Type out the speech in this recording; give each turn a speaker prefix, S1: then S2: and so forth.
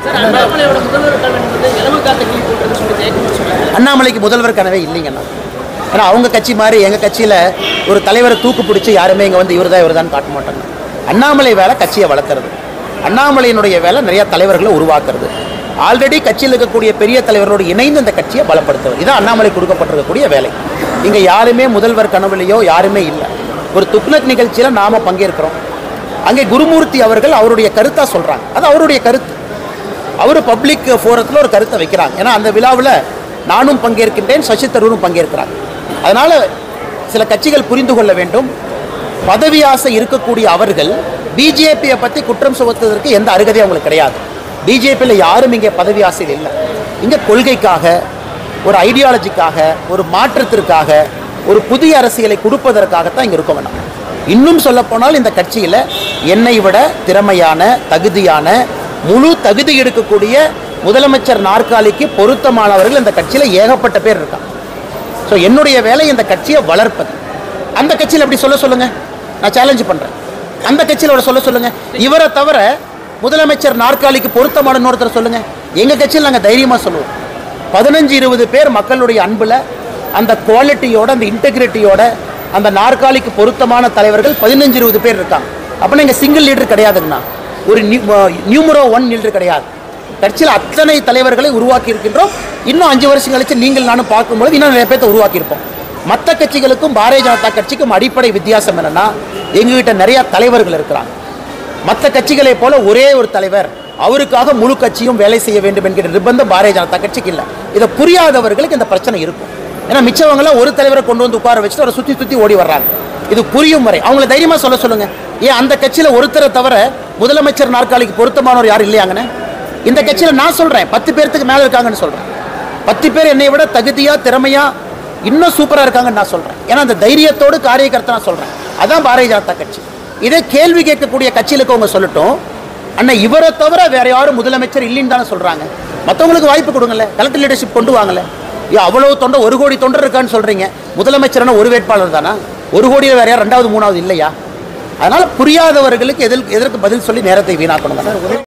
S1: sir அண்ணாமலையோட முதல்வர் கல்வன் வந்து இலவு காத்த கிளி போட்டுன்னு சொல்லி ஜெயக்குமார் சொல்றாரு
S2: அண்ணாமலைக்கு முதல்வர் கனவே இல்லைங்கண்ணா ஏன்னா அவங்க கட்சி மாதிரி எங்கள் கட்சியில் ஒரு தலைவரை தூக்கு பிடிச்சி யாருமே இங்கே வந்து இவர் தான் இவர் தான் காட்ட மாட்டாங்க அண்ணாமலை வேலை கட்சியை வளர்க்குறது அண்ணாமலையினுடைய வேலை நிறைய தலைவர்களை உருவாக்குறது ஆல்ரெடி கட்சியில் இருக்கக்கூடிய பெரிய தலைவர்களோடு இணைந்து இந்த கட்சியை பலப்படுத்துவது இதான் அண்ணாமலை கொடுக்கப்பட்டிருக்கக்கூடிய வேலை இங்கே யாருமே முதல்வர் கனவுலையோ யாருமே இல்லை ஒரு துக்ளக் நிகழ்ச்சியில் நாம பங்கேற்கிறோம் அங்கே குருமூர்த்தி அவர்கள் அவருடைய கருத்தாக சொல்கிறாங்க அது அவருடைய கருத்து அவர் பப்ளிக் ஃபோரத்தில் ஒரு கருத்தை வைக்கிறாங்க ஏன்னா அந்த விழாவில் நானும் பங்கேற்கின்றேன் சசி தரூரும் பங்கேற்கிறாங்க அதனால் சில கட்சிகள் புரிந்து கொள்ள வேண்டும் பதவி ஆசை இருக்கக்கூடிய அவர்கள் பிஜேபியை பற்றி குற்றம் சுமத்துவதற்கு எந்த அருகதையும் அவங்களுக்கு கிடையாது பிஜேபியில் யாரும் இங்கே பதவி ஆசையில் இல்லை இங்கே கொள்கைக்காக ஒரு ஐடியாலஜிக்காக ஒரு மாற்றத்திற்காக ஒரு புதிய அரசியலை கொடுப்பதற்காகத்தான் இங்கே இருக்கோம் வேணாம் இன்னும் சொல்லப்போனால் இந்த கட்சியில் என்னை விட திறமையான தகுதியான முழு தகுதி எடுக்கக்கூடிய முதலமைச்சர் நாற்காலிக்கு பொருத்தமானவர்கள் இந்த கட்சியில் ஏகப்பட்ட பேர் இருக்காங்க ஸோ என்னுடைய வேலை இந்த கட்சியை வளர்ப்பது அந்த கட்சியில் அப்படி சொல்ல சொல்லுங்க நான் சேலஞ்சு பண்ணுறேன் அந்த கட்சியில் அவரை சொல்ல சொல்லுங்க இவரை தவிர முதலமைச்சர் நாற்காலிக்கு பொருத்தமான இன்னொருத்தர் சொல்லுங்க எங்கள் கட்சியில் நாங்கள் தைரியமாக சொல்லுவோம் பதினஞ்சு இருபது பேர் மக்களுடைய அன்பில் அந்த குவாலிட்டியோட அந்த இன்டெகிரிட்டியோட அந்த நாற்காலிக்கு பொருத்தமான தலைவர்கள் பதினஞ்சு இருபது பேர் இருக்காங்க அப்படின்னா இங்கே சிங்கிள் லீடர் கிடையாதுங்கண்ணா ஒரு நியூமரோ ஒன் லீடர் கிடையாது கட்சியில் அத்தனை தலைவர்களை உருவாக்கி இருக்கின்றோம் இன்னும் அஞ்சு வருஷம் கழிச்சு நீங்கள் நானும் பார்க்கும்பொழுது இன்னும் நிறைய பேர்த்த உருவாக்கியிருப்போம் மற்ற கட்சிகளுக்கும் பாரதிய ஜனதா கட்சிக்கும் அடிப்படை வித்தியாசம் என்னன்னா எங்ககிட்ட நிறைய தலைவர்கள் இருக்கிறாங்க மற்ற கட்சிகளை போல ஒரே ஒரு தலைவர் அவருக்காக முழு கட்சியும் வேலை செய்ய வேண்டும் என்கிற நிர்பந்தம் பாரதிய ஜனதா கட்சிக்கு இல்லை இதை புரியாதவர்களுக்கு இந்த பிரச்சனை இருக்கும் ஏன்னா மிச்சவங்களாம் ஒரு தலைவரை கொண்டு வந்து உட்கார வச்சுட்டு அவரை சுற்றி சுற்றி ஓடி வர்றாங்க இது புரியும் வரை அவங்கள தைரியமாக சொல்ல சொல்லுங்க ஏன் அந்த கட்சியில் ஒருத்தரை தவிர முதலமைச்சர் நாற்காலிக்கு பொருத்தமானவர் யாரும் இல்லையாங்கண்ணே இந்த கட்சியில் நான் சொல்கிறேன் பத்து பேர்த்துக்கு மேலே இருக்காங்கன்னு சொல்கிறேன் பத்து பேர் என்னை விட தகுதியாக திறமையாக இன்னும் சூப்பராக இருக்காங்கன்னு நான் சொல்கிறேன் ஏன்னா அந்த தைரியத்தோடு காரியகர்த்தா நான் சொல்கிறேன் அதான் பாரதிய ஜனதா கட்சி இதே கேள்வி கேட்கக்கூடிய கட்சியில் இருக்கவங்க சொல்லட்டும் அண்ணா இவரை தவிர வேற யாரும் முதலமைச்சர் இல்லைன்னு தானே சொல்கிறாங்க மற்றவங்களுக்கு வாய்ப்பு கொடுங்கல்ல கலெக்டர் லீடர்ஷிப் கொண்டு வாங்கல ஐயோ அவ்வளவு தொண்டை ஒரு கோடி தொண்டர் இருக்கான்னு சொல்கிறீங்க முதலமைச்சர்னா ஒரு வேட்பாளர் தானா ஒரு கோடியில் வேற யார் ரெண்டாவது மூணாவது இல்லையா அதனால் புரியாதவர்களுக்கு எதில் எதற்கு பதில் சொல்லி நேரத்தை வீணாக்கணும்